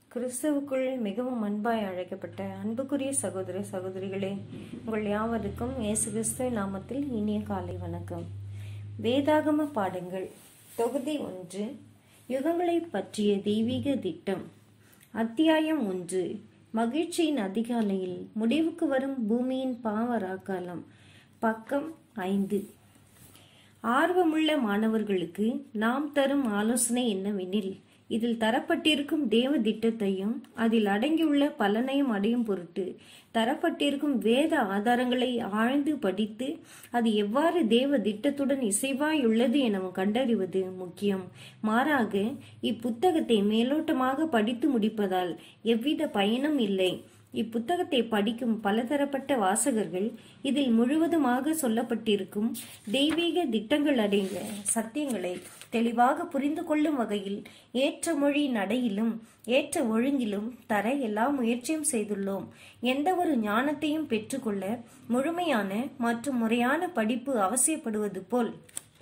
கிறிஸ்துவுக்குள் மிகவும் அன்பாய் அழைக்கப்பட்ட அன்புக்குரிய சகோதர சகோதரிகளே உங்கள் யாவருக்கும் இயேசு கிறிஸ்து நாமத்தில் இனிய காலை வணக்கம் வேதாகம பாடங்கள் தொகுதி ஒன்று யுகங்களை பற்றிய தெய்வீக திட்டம் அத்தியாயம் ஒன்று மகிழ்ச்சியின் அதிகாலையில் முடிவுக்கு வரும் பூமியின் பாவராக்காலம் பக்கம் ஐந்து ஆர்வமுள்ள மாணவர்களுக்கு நாம் தரும் ஆலோசனை என்னவெனில் இதில் தரப்பட்டிருக்கும் தேவ திட்டத்தையும் அதில் அடங்கியுள்ள பலனையும் அடையும் பொருட்டு தரப்பட்டிருக்கும் வேத ஆதாரங்களை ஆழ்ந்து படித்து அது எவ்வாறு தேவ திட்டத்துடன் இசைவாய் உள்ளது எனவும் கண்டறிவது முக்கியம் மாறாக இப்புத்தகத்தை மேலோட்டமாக படித்து முடிப்பதால் எவ்வித பயனும் இல்லை இப்புத்தகத்தை படிக்கும் பலதரப்பட்ட வாசகர்கள் இதில் முழுவதுமாக சொல்லப்பட்டிருக்கும் தெய்வீக திட்டங்கள் அடங்கிய சத்தியங்களை தெளிவாக புரிந்து கொள்ளும் வகையில் ஏற்ற மொழி நடையிலும் ஏற்ற ஒழுங்கிலும் தர எல்லா முயற்சியும் செய்துள்ளோம் எந்த ஒரு ஞானத்தையும் பெற்றுக்கொள்ள முழுமையான மற்றும் முறையான படிப்பு அவசியப்படுவது போல்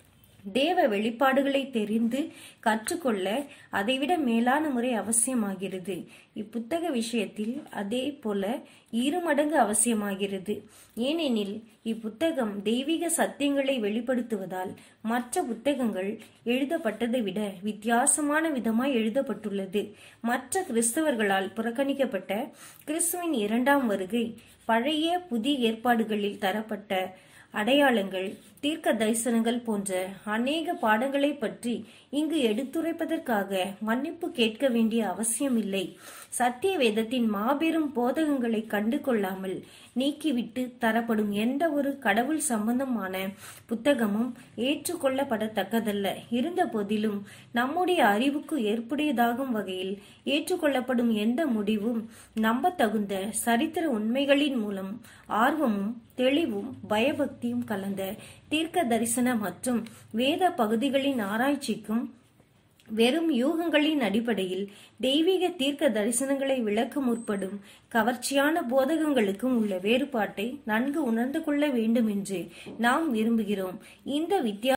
தேவ வெளிப்பாடுகளை தெரிந்து கற்றுக்கொள்ள அதைவிட மேலான முறை அவசியமாகிறது இப்புத்தக விஷயத்தில் அதே போல இரு மடங்கு அவசியமாகிறது ஏனெனில் இப்புத்தகம் தெய்வீக சத்தியங்களை வெளிப்படுத்துவதால் மற்ற புத்தகங்கள் எழுதப்பட்டதை விட வித்தியாசமான விதமாய் எழுதப்பட்டுள்ளது மற்ற கிறிஸ்தவர்களால் புறக்கணிக்கப்பட்ட கிறிஸ்துவின் இரண்டாம் வருகை பழைய புதிய ஏற்பாடுகளில் தரப்பட்ட அடையாளங்கள் தீர்க்க தரிசனங்கள் போன்ற அநேக பாடங்களை பற்றி இங்கு எடுத்துரைப்பதற்காக மன்னிப்பு கேட்க வேண்டிய அவசியமில்லை சத்திய வேதத்தின் மாபெரும் போதகங்களை கண்டு கொள்ளாமல் நீக்கிவிட்டு தரப்படும் எந்த ஒரு கடவுள் சம்பந்தமான புத்தகமும் ஏற்றுக்கொள்ளப்படத்தக்கதல்ல இருந்த போதிலும் நம்முடைய அறிவுக்கு ஏற்புடையதாகும் வகையில் ஏற்றுக்கொள்ளப்படும் எந்த முடிவும் நம்பத்தகுந்த சரித்திர உண்மைகளின் மூலம் ஆர்வமும் தெளிவும் பயபக்தியும் கலந்த தீர்க்க தரிசன மற்றும் வேத பகுதிகளின் ஆராய்ச்சிக்கும் வெறும் யூகங்களின் அடிப்படையில் தெய்வீக தீர்க்க தரிசனங்களை விளக்க முற்படும் கவர்ச்சியான போதகங்களுக்கும் உள்ள வேறுபாட்டை நன்கு உணர்ந்து கொள்ள வேண்டும் என்று நாம் விரும்புகிறோம் இந்த வித்தியா